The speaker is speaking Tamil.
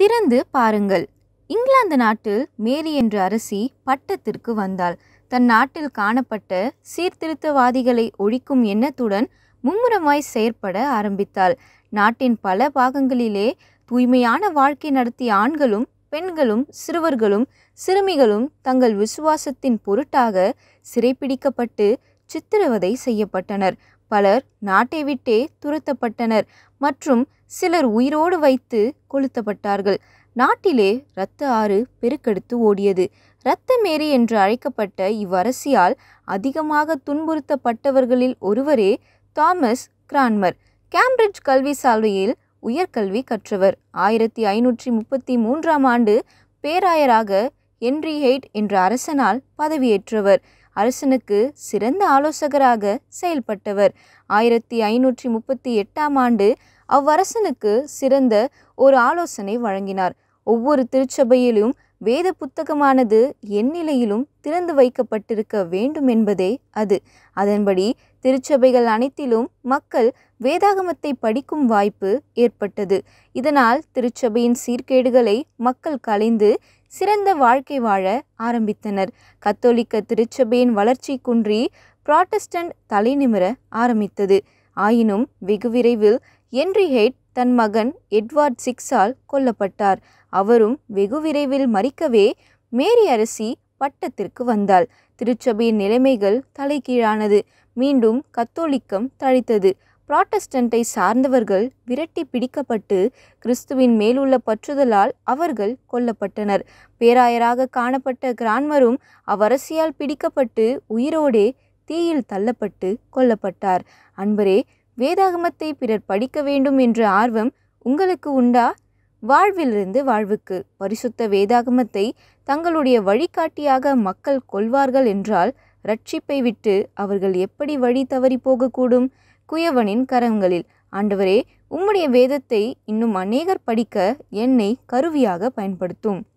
திறந்து பாருங்கள் இங்கிலாந்து நாட்டில் மேரி என்ற அரசி பட்டத்திற்கு வந்தாள் தன் நாட்டில் காணப்பட்ட சீர்திருத்தவாதிகளை ஒழிக்கும் எண்ணத்துடன் மும்முரமாய் செயற்பட ஆரம்பித்தாள் நாட்டின் பல பாகங்களிலே தூய்மையான வாழ்க்கை நடத்திய ஆண்களும் பெண்களும் சிறுவர்களும் சிறுமிகளும் தங்கள் விசுவாசத்தின் பொருட்டாக சிறைப்பிடிக்கப்பட்டு சித்திரவதை செய்யப்பட்டனர் பலர் நாட்டை விட்டே துரத்தப்பட்டனர் மற்றும் சிலர் உயிரோடு வைத்து கொளுத்தப்பட்டார்கள் நாட்டிலே இரத்த ஆறு பெருக்கெடுத்து ஓடியது இரத்த மேரி என்று அழைக்கப்பட்ட இவ்வரசியால் அதிகமாக துன்புறுத்தப்பட்டவர்களில் ஒருவரே தாமஸ் கிரான்மர் கேம்பிரிட்ஜ் கல்வி சாலையில் உயர்கல்வி கற்றவர் ஆயிரத்தி ஐநூற்றி முப்பத்தி மூன்றாம் ஆண்டு பேராயராக ஹென்றி ஹெய்ட் என்ற அரசனால் பதவியேற்றவர் அரசனுக்கு சிறந்த ஆலோசகராக செயல்பட்டவர் ஆயிரத்தி ஐநூற்றி முப்பத்தி எட்டாம் ஆண்டு அவ்வரசனுக்கு சிறந்த ஒரு ஆலோசனை வழங்கினார் ஒவ்வொரு திருச்சபையிலும் வேத புத்தகமானது எந்நிலையிலும் திறந்து வைக்கப்பட்டிருக்க வேண்டும் என்பதே அது அதன்படி திருச்சபைகள் அனைத்திலும் மக்கள் வேதாகமத்தை படிக்கும் வாய்ப்பு ஏற்பட்டது இதனால் திருச்சபையின் சீர்கேடுகளை மக்கள் கலைந்து சிறந்த வாழ்க்கை வாழ ஆரம்பித்தனர் கத்தோலிக்க திருச்சபையின் வளர்ச்சி குன்றி புராட்டஸ்டன்ட் தலைநிமிர ஆரம்பித்தது ஆயினும் வெகு விரைவில் ஹென்றி ஹெய்ட் தன் மகன் எட்வார்ட் சிக்ஸால் கொல்லப்பட்டார் அவரும் வெகு விரைவில் மறிக்கவே மேரி அரசி பட்டத்திற்கு வந்தாள் திருச்சபையின் நிலைமைகள் தலைகீழானது மீண்டும் கத்தோலிக்கம் தழைத்தது புராட்டஸ்டண்டை சார்ந்தவர்கள் விரட்டி பிடிக்கப்பட்டு கிறிஸ்துவின் மேலுள்ள பற்றுதலால் அவர்கள் கொல்லப்பட்டனர் பேராயராக காணப்பட்ட கிரான்மரும் அவ்வரசியால் பிடிக்கப்பட்டு உயிரோடே தீயில் தள்ளப்பட்டு கொல்லப்பட்டார் அன்பரே வேதாகமத்தை பிறர் படிக்க வேண்டும் என்ற ஆர்வம் உங்களுக்கு உண்டா வாழ்விலிருந்து வாழ்வுக்கு பரிசுத்த வேதாகமத்தை தங்களுடைய வழிகாட்டியாக மக்கள் கொள்வார்கள் என்றால் ரட்சிப்பை விட்டு அவர்கள் எப்படி வழி தவறி போகக்கூடும் குயவனின் கரங்களில் ஆண்டவரே உம்முடைய வேதத்தை இன்னும் அநேகர் படிக்க என்னை கருவியாக பயன்படுத்தும்